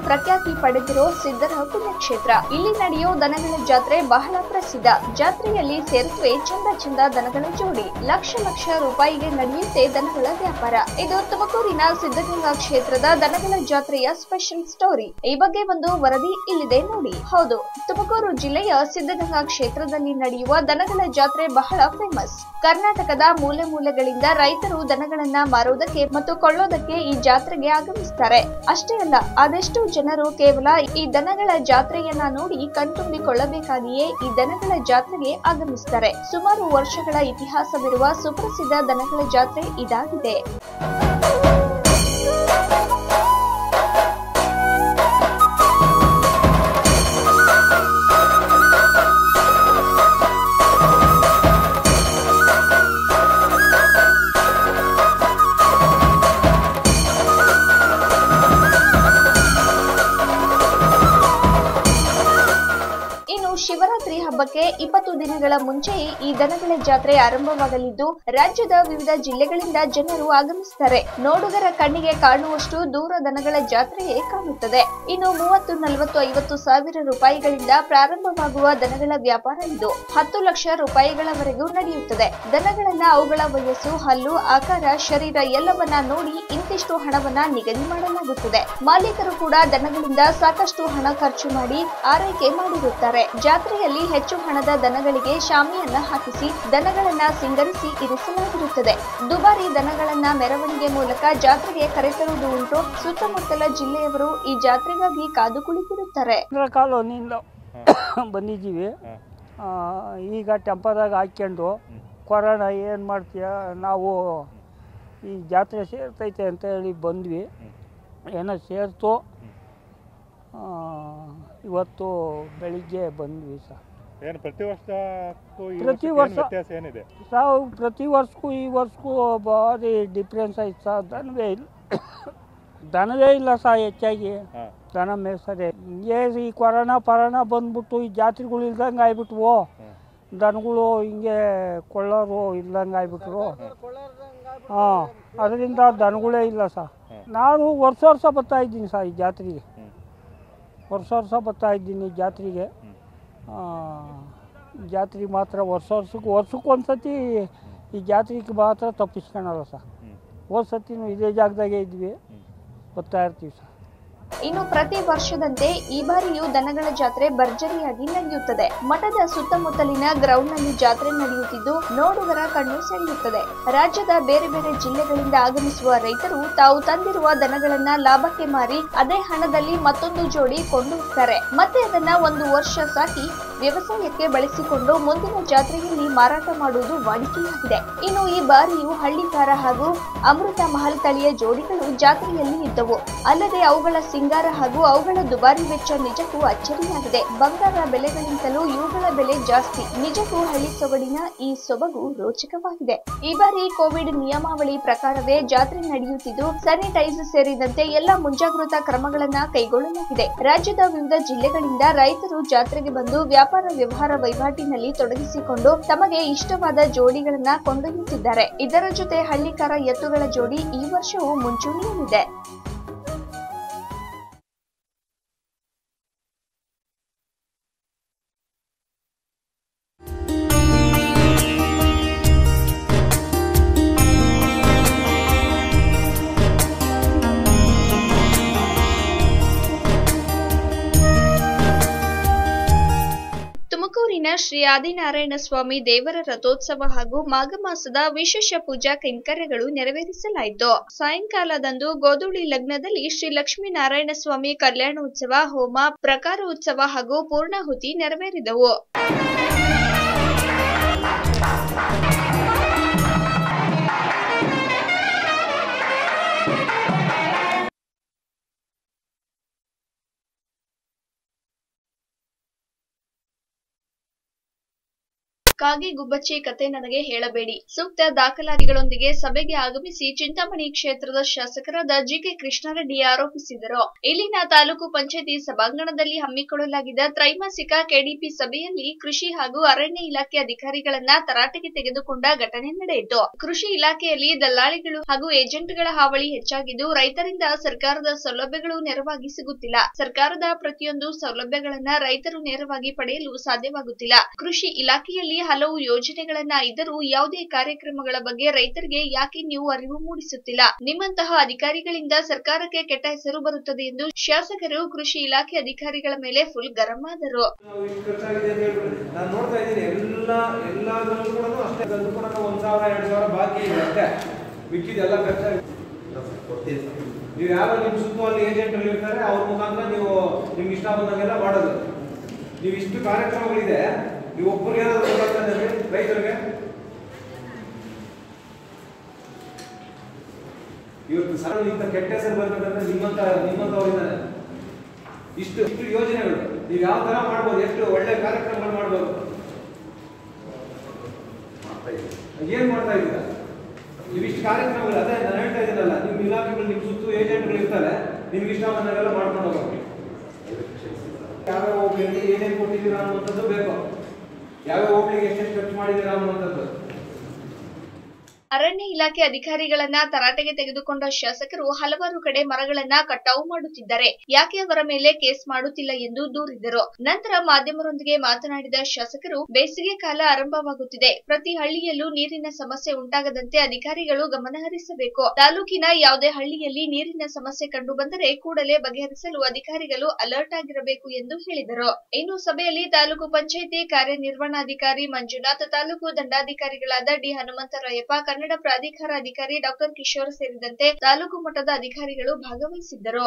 ಪ್ರಖ್ಯಾತಿ ಪಡೆದಿರೋ ಸಿದ್ಧರ ಪುಣ್ಯಕ್ಷೇತ್ರ ಇಲ್ಲಿ ನಡೆಯೋ ದನಗಳ ಜಾತ್ರೆ ಬಹಳ ಪ್ರಸಿದ್ಧ ಜಾತ್ರೆಯಲ್ಲಿ ಸೇರುತ್ತವೆ ಚಂದ ಚಂದ ದನಗಳ ಜೋಡಿ ಲಕ್ಷ ಲಕ್ಷ ರೂಪಾಯಿಗೆ ನಡೆಯುತ್ತೆ ದನಗಳ ವ್ಯಾಪಾರ ಇದು ತುಮಕೂರಿನ ಸಿದ್ಧಗಂಗಾ ಕ್ಷೇತ್ರದ ದನಗಳ ಜಾತ್ರೆಯ ಸ್ಪೆಷಲ್ ಸ್ಟೋರಿ ಈ ಬಗ್ಗೆ ಒಂದು ವರದಿ ಇಲ್ಲಿದೆ ನೋಡಿ ಹೌದು ತುಮಕೂರು ಜಿಲ್ಲೆಯ ಸಿದ್ಧಗಂಗಾ ಕ್ಷೇತ್ರದಲ್ಲಿ ನಡೆಯುವ ದನಗಳ ಜಾತ್ರೆ ಬಹಳ ಫೇಮಸ್ ಕರ್ನಾಟಕದ ಮೂಲೆ ಮೂಲೆಗಳಿಂದ ರೈತರು ದನಗಳನ್ನ ಮಾರೋದಕ್ಕೆ ಮತ್ತು ಕೊಳ್ಳೋದಕ್ಕೆ ಈ ಜಾತ್ರೆಗೆ ಆಗಮಿಸ್ತಾರೆ ಅಷ್ಟೇ ಅಲ್ಲ ಅದೆಷ್ಟು ಜನರು ಕೇವಲ ಈ ದನಗಳ ಜಾತ್ರೆಯನ್ನ ನೋಡಿ ಕಣ್ತುಂಬಿಕೊಳ್ಳಬೇಕಾಗಿಯೇ ಈ ದನಗಳ ಜಾತ್ರೆಗೆ ಆಗಮಿಸ್ತಾರೆ ಸುಮಾರು ವರ್ಷಗಳ ಇತಿಹಾಸವಿರುವ ಸುಪ್ರಸಿದ್ಧ ದನಗಳ ಜಾತ್ರೆ ಇದಾಗಿದೆ ಇನ್ನು ಶಿವರಾತ್ರಿ ಹಬ್ಬಕ್ಕೆ ಇಪ್ಪತ್ತು ದಿನಗಳ ಮುಂಚೆಯೇ ಈ ದನಗಳ ಜಾತ್ರೆ ಆರಂಭವಾಗಲಿದ್ದು ರಾಜ್ಯದ ವಿವಿಧ ಜಿಲ್ಲೆಗಳಿಂದ ಜನರು ಆಗಮಿಸುತ್ತಾರೆ ನೋಡುಗರ ಕಣ್ಣಿಗೆ ಕಾಣುವಷ್ಟು ದೂರ ದನಗಳ ಜಾತ್ರೆಯೇ ಕಾಣುತ್ತದೆ ಇನ್ನು ಮೂವತ್ತು ನಲವತ್ತು ಐವತ್ತು ಸಾವಿರ ರೂಪಾಯಿಗಳಿಂದ ಪ್ರಾರಂಭವಾಗುವ ದನಗಳ ವ್ಯಾಪಾರ ಇದು ಹತ್ತು ಲಕ್ಷ ರೂಪಾಯಿಗಳವರೆಗೂ ನಡೆಯುತ್ತದೆ ದನಗಳನ್ನ ಅವುಗಳ ವಯಸ್ಸು ಹಲ್ಲು ಆಕಾರ ಶರೀರ ಎಲ್ಲವನ್ನ ನೋಡಿ ಇಂತಿಷ್ಟು ಹಣವನ್ನ ನಿಗದಿ ಮಾಡಲಾಗುತ್ತದೆ ಮಾಲೀಕರು ಕೂಡ ದನಗಳಿಂದ ಸಾಕಷ್ಟು ಹಣ ಖರ್ಚು ಮಾಡಿ ಆರೈಕೆ ಮಾಡಿರುತ್ತಾರೆ ಜಾತ್ರೆಯಲ್ಲಿ ಹೆಚ್ಚು ಹಣದ ದನಗಳಿಗೆ ಶಾಮಿಯನ್ನ ಹಾಕಿಸಿ ದನಗಳನ್ನ ಸಿಂಗರಿಸಿ ಇರಿಸಲಾಗಿರುತ್ತದೆ ದುಬಾರಿ ದನಗಳನ್ನ ಮೆರವಣಿಗೆ ಮೂಲಕ ಜಾತ್ರೆಗೆ ಕರೆತರುವುದು ಉಂಟು ಸುತ್ತಮುತ್ತಲ ಜಿಲ್ಲೆಯವರು ಈ ಜಾತ್ರೆಗಾಗಿ ಕಾದು ಕುಳಿತಿರುತ್ತಾರೆ ಚಂದ್ರ ಕಾಲೋನಿಯಿಂದ ಬಂದಿದ್ದೀವಿ ಆ, ಈಗ ಟೆಂಪದಾಗ ಹಾಕ್ಕೊಂಡು ಕೊರೋನಾ ಏನು ಮಾಡ್ತೀಯ ನಾವು ಈ ಜಾತ್ರೆ ಸೇರ್ತೈತೆ ಅಂತ ಹೇಳಿ ಬಂದ್ವಿ ಏನೋ ಸೇರ್ತು ಆ, ಇವತ್ತು ಬೆಳಿಗ್ಗೆ ಬಂದ್ವಿ ಸರ್ ಏನು ಪ್ರತಿ ವರ್ಷಕ್ಕೂ ಈ ಪ್ರತಿ ವರ್ಷಕ್ಕೆ ಏನ್ ವರ್ಷ- ವ್ಯತ್ಯಾಸ ಏನಿದೆ ಸಾವು ಪ್ರತಿ ವರ್ಷಕ್ಕೂ ಈ ವರ್ಷಕ್ಕೂ ಭಾರಿ ಡಿಫ್ರೆನ್ಸ್ ಐತೆ ಸರ್ ದನವೇ ಇಲ್ಲ ದನವೇ ಇಲ್ಲ ಸರ್ ಹೆಚ್ಚಾಗಿ ಹಾಂ ದನ ಮೇಯ್ಸದೆ ಹಿಂಗೆ ಈ ಕೊರೋನಾ ಪರೋನಾ ಬಂದ್ಬಿಟ್ಟು ಈ ಜಾತ್ರೆಗಳು ಇಲ್ದಂಗೆ ಆಗ್ಬಿಟ್ವು ದನಗಳು ಹಿಂಗೆ ಕೊಳ್ಳೋರು ಇಲ್ದಂಗೆ ಆಗ್ಬಿಟ್ರು ಹಾಂ ಅದರಿಂದ ದನಗಳೇ ಇಲ್ಲ ಸರ್ ನಾನು ವರ್ಷ ವರ್ಷ ಬರ್ತಾ ಇದ್ದೀನಿ ಸರ್ ಈ ಜಾತ್ರೆಗೆ ಹ್ಮ್. ವರ್ಷ ವರ್ಷ ಬರ್ತಾ ಇದ್ದೀನಿ ಈ ಜಾತ್ರೆಗೆ ಆ, ಈ ಜಾತ್ರೆಗೆ ಮಾತ್ರ ವರ್ಷ ವರ್ಷಕ್ಕೆ ವರ್ಷಕ್ಕೆ ಒಂದ್ಸತಿ ಈ ಜಾತ್ರೆಗೆ ಮಾತ್ರ ತಪ್ಪಿಸ್ಕೊಳಲ್ಲ ಸರ್ ಹ್ಮ್. ಹೋದ ಸತಿನೂ ಇದೇ ಜಾಗದಾಗೆ ಇದ್ವಿ ಬರ್ತಾ ಇರ್ತೀವಿ ಸರ್ ಇನ್ನು ಪ್ರತಿ ವರ್ಷದಂತೆ ಈ ಬಾರಿಯೂ ದನಗಳ ಜಾತ್ರೆ ಭರ್ಜರಿಯಾಗಿ ನಡೆಯುತ್ತದೆ ಮಠದ ಸುತ್ತಮುತ್ತಲಿನ ಗ್ರೌಂಡ್ ನಲ್ಲಿ ಜಾತ್ರೆ ನಡೆಯುತ್ತಿದ್ದು ನೋಡುಗರ ಕಣ್ಣು ಸೆಳೆಯುತ್ತದೆ ರಾಜ್ಯದ ಬೇರೆ ಬೇರೆ ಜಿಲ್ಲೆಗಳಿಂದ ಆಗಮಿಸುವ ರೈತರು ತಾವು ತಂದಿರುವ ದನಗಳನ್ನ ಲಾಭಕ್ಕೆ ಮಾರಿ ಅದೇ ಹಣದಲ್ಲಿ ಮತ್ತೊಂದು ಜೋಡಿ ಕೊಂಡು ಹೋಗ್ತಾರೆ ಮತ್ತೆ ಅದನ್ನ ಒಂದು ವರ್ಷ ಸಾಕಿ ವ್ಯವಸಾಯಕ್ಕೆ ಬಳಸಿಕೊಂಡು ಮುಂದಿನ ಜಾತ್ರೆಯಲ್ಲಿ ಮಾರಾಟ ಮಾಡುವುದು ವಾಡಿಕೆಯಾಗಿದೆ ಇನ್ನು ಈ ಬಾರಿಯೂ ಹಳ್ಳಿಕಾರ ಹಾಗೂ ಅಮೃತ ಮಹಲ್ ತಳಿಯ ಜೋಡಿಗಳು ಜಾತ್ರೆಯಲ್ಲಿ ಇದ್ದವು ಅಲ್ಲದೆ ಅವುಗಳ ಸಿಂಗಾರ ಹಾಗೂ ಅವುಗಳ ದುಬಾರಿ ವೆಚ್ಚ ನಿಜಕ್ಕೂ ಅಚ್ಚರಿಯಾಗಿದೆ ಬಂಗಾರ ಬೆಲೆಗಳಿಂತಲೂ ಇವುಗಳ ಬೆಲೆ ಜಾಸ್ತಿ ನಿಜಕ್ಕೂ ಹಳ್ಳಿ ಸೊಗಡಿನ ಈ ಸೊಬಗು ರೋಚಕವಾಗಿದೆ ಈ ಬಾರಿ ಕೋವಿಡ್ ನಿಯಮಾವಳಿ ಪ್ರಕಾರವೇ ಜಾತ್ರೆ ನಡೆಯುತ್ತಿದ್ದು ಸ್ಯಾನಿಟೈಸ್ ಸೇರಿದಂತೆ ಎಲ್ಲ ಮುಂಜಾಗ್ರತಾ ಕ್ರಮಗಳನ್ನ ಕೈಗೊಳ್ಳಲಾಗಿದೆ ರಾಜ್ಯದ ವಿವಿಧ ಜಿಲ್ಲೆಗಳಿಂದ ರೈತರು ಜಾತ್ರೆಗೆ ಬಂದು ವ್ಯಾಪಾರ ವ್ಯವಹಾರ ವಹಿವಾಟಿನಲ್ಲಿ ತೊಡಗಿಸಿಕೊಂಡು ತಮಗೆ ಇಷ್ಟವಾದ ಜೋಡಿಗಳನ್ನ ಕೊಂಡೊಯ್ಯುತ್ತಿದ್ದಾರೆ ಇದರ ಜೊತೆ ಹಳ್ಳಿಕಾರ ಎತ್ತುಗಳ ಜೋಡಿ ಈ ವರ್ಷವೂ ಮುಂಚೂಣಿಯಲ್ಲಿದೆ ತುಮಕೂರಿನ ಶ್ರೀ ಆದಿನಾರಾಯಣ ಸ್ವಾಮಿ ದೇವರ ರಥೋತ್ಸವ ಹಾಗೂ ಮಾಘ ಮಾಸದ ವಿಶೇಷ ಪೂಜಾ ಕೈಂಕರ್ಯಗಳು ನೆರವೇರಿಸಲಾಯಿತು ಸಾಯಂಕಾಲದಂದು ಗೋಧುಳಿ ಲಗ್ನದಲ್ಲಿ ಶ್ರೀ ಲಕ್ಷ್ಮೀನಾರಾಯಣ ಸ್ವಾಮಿ ಕಲ್ಯಾಣೋತ್ಸವ ಹೋಮ ಪ್ರಕಾರೋತ್ಸವ ಹಾಗೂ ಪೂರ್ಣಾಹುತಿ ನೆರವೇರಿದವು ಕಾಗೆ ಗುಬ್ಬಚ್ಚಿ ಕತೆ ನನಗೆ ಹೇಳಬೇಡಿ ಸೂಕ್ತ ದಾಖಲಾತಿಗಳೊಂದಿಗೆ ಸಭೆಗೆ ಆಗಮಿಸಿ ಚಿಂತಾಮಣಿ ಕ್ಷೇತ್ರದ ಶಾಸಕರಾದ ಜಿಕೆ ಕೃಷ್ಣಾರೆಡ್ಡಿ ಆರೋಪಿಸಿದರು ಇಲ್ಲಿನ ತಾಲೂಕು ಪಂಚಾಯತಿ ಸಭಾಂಗಣದಲ್ಲಿ ಹಮ್ಮಿಕೊಳ್ಳಲಾಗಿದ್ದ ತ್ರೈಮಾಸಿಕ ಕೆಡಿಪಿ ಸಭೆಯಲ್ಲಿ ಕೃಷಿ ಹಾಗೂ ಅರಣ್ಯ ಇಲಾಖೆ ಅಧಿಕಾರಿಗಳನ್ನ ತರಾಟೆಗೆ ತೆಗೆದುಕೊಂಡ ಘಟನೆ ನಡೆಯಿತು ಕೃಷಿ ಇಲಾಖೆಯಲ್ಲಿ ದಲ್ಲಾಳಿಗಳು ಹಾಗೂ ಏಜೆಂಟ್ಗಳ ಹಾವಳಿ ಹೆಚ್ಚಾಗಿದ್ದು ರೈತರಿಂದ ಸರ್ಕಾರದ ಸೌಲಭ್ಯಗಳು ನೇರವಾಗಿ ಸಿಗುತ್ತಿಲ್ಲ ಸರ್ಕಾರದ ಪ್ರತಿಯೊಂದು ಸೌಲಭ್ಯಗಳನ್ನ ರೈತರು ನೇರವಾಗಿ ಪಡೆಯಲು ಸಾಧ್ಯವಾಗುತ್ತಿಲ್ಲ ಕೃಷಿ ಇಲಾಖೆಯಲ್ಲಿ ಹಲವು ಯೋಜನೆಗಳನ್ನ ಇದ್ದರೂ ಯಾವುದೇ ಕಾರ್ಯಕ್ರಮಗಳ ಬಗ್ಗೆ ರೈತರಿಗೆ ಯಾಕೆ ನೀವು ಅರಿವು ಮೂಡಿಸುತ್ತಿಲ್ಲ ನಿಮ್ಮಂತಹ ಅಧಿಕಾರಿಗಳಿಂದ ಸರ್ಕಾರಕ್ಕೆ ಕೆಟ್ಟ ಹೆಸರು ಬರುತ್ತದೆ ಎಂದು ಶಾಸಕರು ಕೃಷಿ ಇಲಾಖೆ ಅಧಿಕಾರಿಗಳ ಮೇಲೆ ಫುಲ್ ಗರಂ ಆದರು ನಾವು ಇಷ್ಟು ಖರ್ಚಾಗಿದೆ ಅಂತ ಹೇಳ್ಬಿಡಿ ನಾನು ನೋಡ್ತಾ ಇದ್ದೀನಿ ಎಲ್ಲ ಎಲ್ಲದರಲ್ಲೂ ಕೂಡ ಅಷ್ಟೇ ಅದ್ರೂ ಕೂಡ ಒಂದು ಸಾವಿರ ಎರಡು ಸಾವಿರ ಬಾಕಿ ಇದೆ ಅಷ್ಟೇ ಮಿಕ್ಕಿದೆಲ್ಲ ಖರ್ಚಾಗಿದೆ ನೀವು ಯಾರೋ ನಿಮ್ಮ ಸುತ್ತಮುತ್ತಲ ಏಜೆಂಟ್ಗಳು ಇರ್ತಾರೆ ಅವ್ರ ಮುಖಾಂತರ ನೀವು ನಿಮ್ಗೆ ಇಷ್ಟ ಬಂದಂಗೆಲ್ಲ ಮಾಡೋದು ನೀವು ಇಷ್ಟು ಕಾರ್ಯಕ್ರಮಗಳಿದೆ ನೀವು ಒಬ್ಬರು ಏನಾದ್ರು ಗೊತ್ತಾಗ್ತದೆ ರೈತರಿಗೆ ಇವತ್ತು ಸರ್ ಇಂಥ ಕೆಟ್ಟ ಹೆಸರು ಬರ್ಬೇಕಂದ್ರೆ ನಿಮ್ಮಂತ ನಿಮ್ಮಂತವರಿದ್ದಾನೆ ಇಷ್ಟು ಇಷ್ಟು ಯೋಜನೆಗಳು ನೀವು ಯಾವ ತರ ಮಾಡ್ಬೋದು ಎಷ್ಟು ಒಳ್ಳೆ ಕಾರ್ಯಕ್ರಮಗಳು ಮಾಡ್ಬೋದು ಏನ್ ಮಾಡ್ತಾ ಇದ್ದೀರಾ ನೀವು ಇಷ್ಟು ಕಾರ್ಯಕ್ರಮಗಳು ಅದೇ ನಾನು ಹೇಳ್ತಾ ಇದ್ದೀನಲ್ಲ ನಿಮ್ಮ ಇಲಾಖೆಗಳು ನಿಮ್ಮ ಸುತ್ತು ಏಜೆಂಟ್ಗಳು ಇರ್ತಾರೆ ನಿಮ್ಗೆ ಇಷ್ಟ ಬಂದಾಗೆಲ್ಲ ಮಾಡ್ಕೊಂಡು ಹೋಗ್ಬೇಕು ಯಾವ್ಯಾವ ಹೋಗ್ಲಿಗೆ ಏನೇನು ಕೊಟ್ಟಿದ್ದೀರಾ ಅನ್ನುವಂಥದ್ದು ಬೇಕು ಯಾವ್ಯಾವ ಹೋಗ್ಲಿಗೆ ಎಷ್ಟೆಷ್ಟು ಖರ್ಚು ಮಾಡಿದ್ದೀರಾ ಅನ್ನುವಂಥದ್ದು ಅರಣ್ಯ ಇಲಾಖೆ ಅಧಿಕಾರಿಗಳನ್ನ ತರಾಟೆಗೆ ತೆಗೆದುಕೊಂಡ ಶಾಸಕರು ಹಲವಾರು ಕಡೆ ಮರಗಳನ್ನ ಕಟಾವು ಮಾಡುತ್ತಿದ್ದಾರೆ ಯಾಕೆ ಅವರ ಮೇಲೆ ಕೇಸ್ ಮಾಡುತ್ತಿಲ್ಲ ಎಂದು ದೂರಿದರು ನಂತರ ಮಾಧ್ಯಮರೊಂದಿಗೆ ಮಾತನಾಡಿದ ಶಾಸಕರು ಬೇಸಿಗೆ ಕಾಲ ಆರಂಭವಾಗುತ್ತಿದೆ ಪ್ರತಿ ಹಳ್ಳಿಯಲ್ಲೂ ನೀರಿನ ಸಮಸ್ಯೆ ಉಂಟಾಗದಂತೆ ಅಧಿಕಾರಿಗಳು ಗಮನ ಹರಿಸಬೇಕು ತಾಲೂಕಿನ ಯಾವುದೇ ಹಳ್ಳಿಯಲ್ಲಿ ನೀರಿನ ಸಮಸ್ಯೆ ಕಂಡು ಬಂದರೆ ಕೂಡಲೇ ಬಗೆಹರಿಸಲು ಅಧಿಕಾರಿಗಳು ಅಲರ್ಟ್ ಆಗಿರಬೇಕು ಎಂದು ಹೇಳಿದರು ಇನ್ನು ಸಭೆಯಲ್ಲಿ ತಾಲೂಕು ಪಂಚಾಯಿತಿ ಕಾರ್ಯನಿರ್ವಹಣಾಧಿಕಾರಿ ಮಂಜುನಾಥ್ ತಾಲೂಕು ದಂಡಾಧಿಕಾರಿಗಳಾದ ಡಿ ಹನುಮಂತರಾಯಪ್ಪ ಕನ್ನಡ ಪ್ರಾಧಿಕಾರ ಅಧಿಕಾರಿ ಡಾಕ್ಟರ್ ಕಿಶೋರ್ ಸೇರಿದಂತೆ ತಾಲೂಕು ಮಟ್ಟದ ಅಧಿಕಾರಿಗಳು ಭಾಗವಹಿಸಿದ್ದರು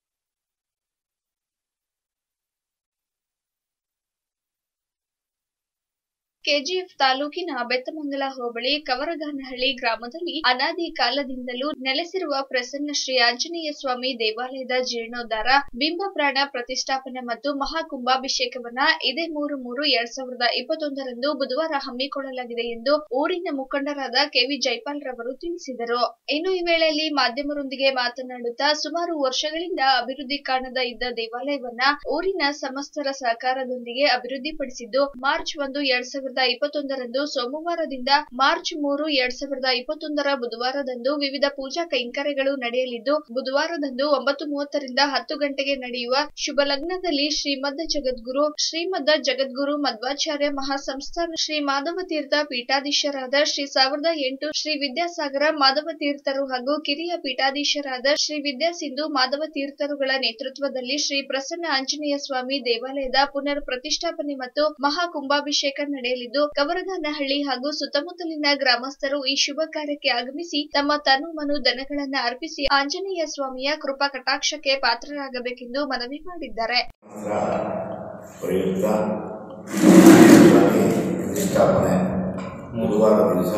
ಕೆಜಿಎಫ್ ತಾಲೂಕಿನ ಬೆತ್ತಮಂಗಲ ಹೋಬಳಿ ಕವರಗಾನಹಳ್ಳಿ ಗ್ರಾಮದಲ್ಲಿ ಅನಾದಿ ಕಾಲದಿಂದಲೂ ನೆಲೆಸಿರುವ ಪ್ರಸನ್ನ ಶ್ರೀ ಆಂಜನೇಯ ಸ್ವಾಮಿ ದೇವಾಲಯದ ಜೀರ್ಣೋದ್ಧಾರ ಬಿಂಬ ಪ್ರಾಣ ಪ್ರತಿಷ್ಠಾಪನೆ ಮತ್ತು ಮಹಾಕುಂಭಾಭಿಷೇಕವನ್ನ ಇದೇ ಮೂರು ಮೂರು ಎರಡ್ ಸಾವಿರದ ಇಪ್ಪತ್ತೊಂದರಂದು ಬುಧವಾರ ಹಮ್ಮಿಕೊಳ್ಳಲಾಗಿದೆ ಎಂದು ಊರಿನ ಮುಖಂಡರಾದ ಕೆವಿ ಜೈಪಾಲ್ ರವರು ತಿಳಿಸಿದರು ಇನ್ನು ಈ ವೇಳೆಯಲ್ಲಿ ಮಾಧ್ಯಮರೊಂದಿಗೆ ಮಾತನಾಡುತ್ತಾ ಸುಮಾರು ವರ್ಷಗಳಿಂದ ಅಭಿವೃದ್ಧಿ ಕಾಣದ ಇದ್ದ ದೇವಾಲಯವನ್ನ ಊರಿನ ಸಮಸ್ತರ ಸಹಕಾರದೊಂದಿಗೆ ಅಭಿವೃದ್ಧಿಪಡಿಸಿದ್ದು ಮಾರ್ಚ್ ಒಂದು ಎರಡ್ ಸಾವಿರದ ಇಪ್ಪತ್ತೊಂದರಂದು ಸೋಮವಾರದಿಂದ ಮಾರ್ಚ್ ಮೂರು ಎರಡ್ ಸಾವಿರದ ಇಪ್ಪತ್ತೊಂದರ ಬುಧವಾರದಂದು ವಿವಿಧ ಪೂಜಾ ಕೈಂಕರ್ಯಗಳು ನಡೆಯಲಿದ್ದು ಬುಧವಾರದಂದು ಒಂಬತ್ತು ಮೂವತ್ತರಿಂದ ಹತ್ತು ಗಂಟೆಗೆ ನಡೆಯುವ ಶುಭ ಲಗ್ನದಲ್ಲಿ ಶ್ರೀಮದ್ ಜಗದ್ಗುರು ಶ್ರೀಮದ್ ಜಗದ್ಗುರು ಮಧ್ವಾಚಾರ್ಯ ಮಹಾಸಂಸ್ಥಾನ ಶ್ರೀ ಮಾಧವ ತೀರ್ಥ ಪೀಠಾಧೀಶರಾದ ಶ್ರೀ ಸಾವಿರದ ಎಂಟು ಶ್ರೀ ವಿದ್ಯಾಸಾಗರ ಮಾಧವ ತೀರ್ಥರು ಹಾಗೂ ಕಿರಿಯ ಪೀಠಾಧೀಶರಾದ ಶ್ರೀ ವಿದ್ಯಾಸಿಂಧು ಮಾಧವ ತೀರ್ಥರುಗಳ ನೇತೃತ್ವದಲ್ಲಿ ಶ್ರೀ ಪ್ರಸನ್ನ ಆಂಜನೇಯ ಸ್ವಾಮಿ ದೇವಾಲಯದ ಪುನರ್ ಪ್ರತಿಷ್ಠಾಪನೆ ಮತ್ತು ಮಹಾ ಕುಂಭಾಭಿಷೇಕ ನಡೆಯಲಿದ್ದು ಕವರಗಾನಹಳ್ಳಿ ಹಾಗೂ ಸುತ್ತಮುತ್ತಲಿನ ಗ್ರಾಮಸ್ಥರು ಈ ಶುಭ ಕಾರ್ಯಕ್ಕೆ ಆಗಮಿಸಿ ತಮ್ಮ ತನು ಮನು ದನಗಳನ್ನ ಅರ್ಪಿಸಿ ಆಂಜನೇಯ ಸ್ವಾಮಿಯ ಕೃಪಾ ಕಟಾಕ್ಷಕ್ಕೆ ಪಾತ್ರರಾಗಬೇಕೆಂದು ಮನವಿ ಮಾಡಿದ್ದಾರೆ ಪ್ರಯುಕ್ತ ಸ್ವಾಮಿ ಪ್ರತಿಷ್ಠಾಪನೆ ಬುಧವಾರ ದಿವಸ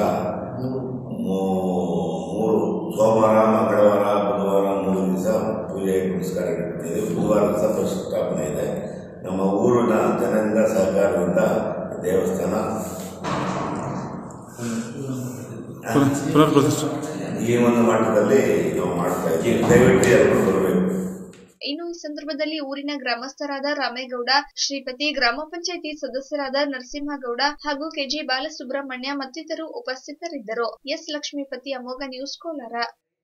ಮೂರು ಸೋಮವಾರ ಮಂಗಳವಾರ ಬುಧವಾರ ಮೂರು ದಿವಸ ಪೂಜೆ ಪುರಸ್ಕಾರ ಇದೆ ಬುಧವಾರ ದಿವಸ ಪ್ರತಿಷ್ಠಾಪನೆ ಇದೆ ನಮ್ಮ ಊರಿನ ಜನರಿಂದ ಸಹಕಾರದಿಂದ ದೇವಸ್ಥಾನ ಪುನರ್ ಪ್ರತಿಷ್ಠೆ ಈ ಒಂದು ಮಟ್ಟದಲ್ಲಿ ನಾವು ಮಾಡ್ತಾ ಇದ್ದೀವಿ ದಯವಿಟ್ಟು ಎಲ್ಲರೂ ಬರಬೇಕು ಇನ್ನು ಈ ಸಂದರ್ಭದಲ್ಲಿ ಊರಿನ ಗ್ರಾಮಸ್ಥರಾದ ರಾಮೇಗೌಡ ಶ್ರೀಪತಿ ಗ್ರಾಮ ಪಂಚಾಯಿತಿ ಸದಸ್ಯರಾದ ನರಸಿಂಹಗೌಡ ಹಾಗೂ ಕೆಜಿ ಬಾಲಸುಬ್ರಹ್ಮಣ್ಯ ಮತ್ತಿತರರು ಉಪಸ್ಥಿತರಿದ್ದರು ಎಸ್ ಲಕ್ಷ್ಮೀಪತಿ ಅಮೋಘ ನ್ಯೂಸ್ ಕೋಲಾರ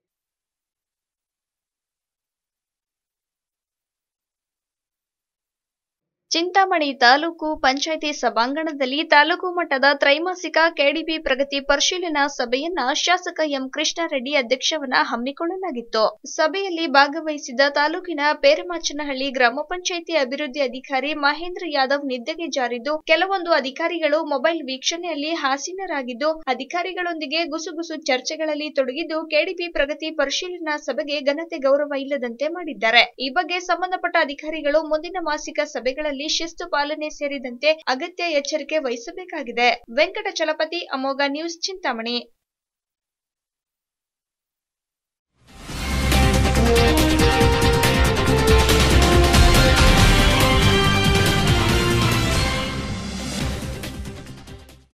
ಚಿಂತಾಮಣಿ ತಾಲೂಕು ಪಂಚಾಯಿತಿ ಸಭಾಂಗಣದಲ್ಲಿ ತಾಲೂಕು ಮಟ್ಟದ ತ್ರೈಮಾಸಿಕ ಕೆಡಿಪಿ ಪ್ರಗತಿ ಪರಿಶೀಲನಾ ಸಭೆಯನ್ನ ಶಾಸಕ ಎಂ ಕೃಷ್ಣಾರೆಡ್ಡಿ ಅಧ್ಯಕ್ಷವನ್ನ ಹಮ್ಮಿಕೊಳ್ಳಲಾಗಿತ್ತು ಸಭೆಯಲ್ಲಿ ಭಾಗವಹಿಸಿದ ತಾಲೂಕಿನ ಪೇರಮಾಚನಹಳ್ಳಿ ಗ್ರಾಮ ಪಂಚಾಯಿತಿ ಅಭಿವೃದ್ಧಿ ಅಧಿಕಾರಿ ಮಹೇಂದ್ರ ಯಾದವ್ ನಿದ್ದೆಗೆ ಜಾರಿದ್ದು ಕೆಲವೊಂದು ಅಧಿಕಾರಿಗಳು ಮೊಬೈಲ್ ವೀಕ್ಷಣೆಯಲ್ಲಿ ಹಾಸೀನರಾಗಿದ್ದು ಅಧಿಕಾರಿಗಳೊಂದಿಗೆ ಗುಸುಗುಸು ಚರ್ಚೆಗಳಲ್ಲಿ ತೊಡಗಿದ್ದು ಕೆಡಿಪಿ ಪ್ರಗತಿ ಪರಿಶೀಲನಾ ಸಭೆಗೆ ಘನತೆ ಗೌರವ ಇಲ್ಲದಂತೆ ಮಾಡಿದ್ದಾರೆ ಈ ಬಗ್ಗೆ ಸಂಬಂಧಪಟ್ಟ ಅಧಿಕಾರಿಗಳು ಮುಂದಿನ ಮಾಸಿಕ ಸಭೆಗಳಲ್ಲಿ ಶಿಸ್ತು ಪಾಲನೆ ಸೇರಿದಂತೆ ಅಗತ್ಯ ಎಚ್ಚರಿಕೆ ವಹಿಸಬೇಕಾಗಿದೆ ವೆಂಕಟಚಲಪತಿ ಅಮೋಘ ನ್ಯೂಸ್ ಚಿಂತಾಮಣಿ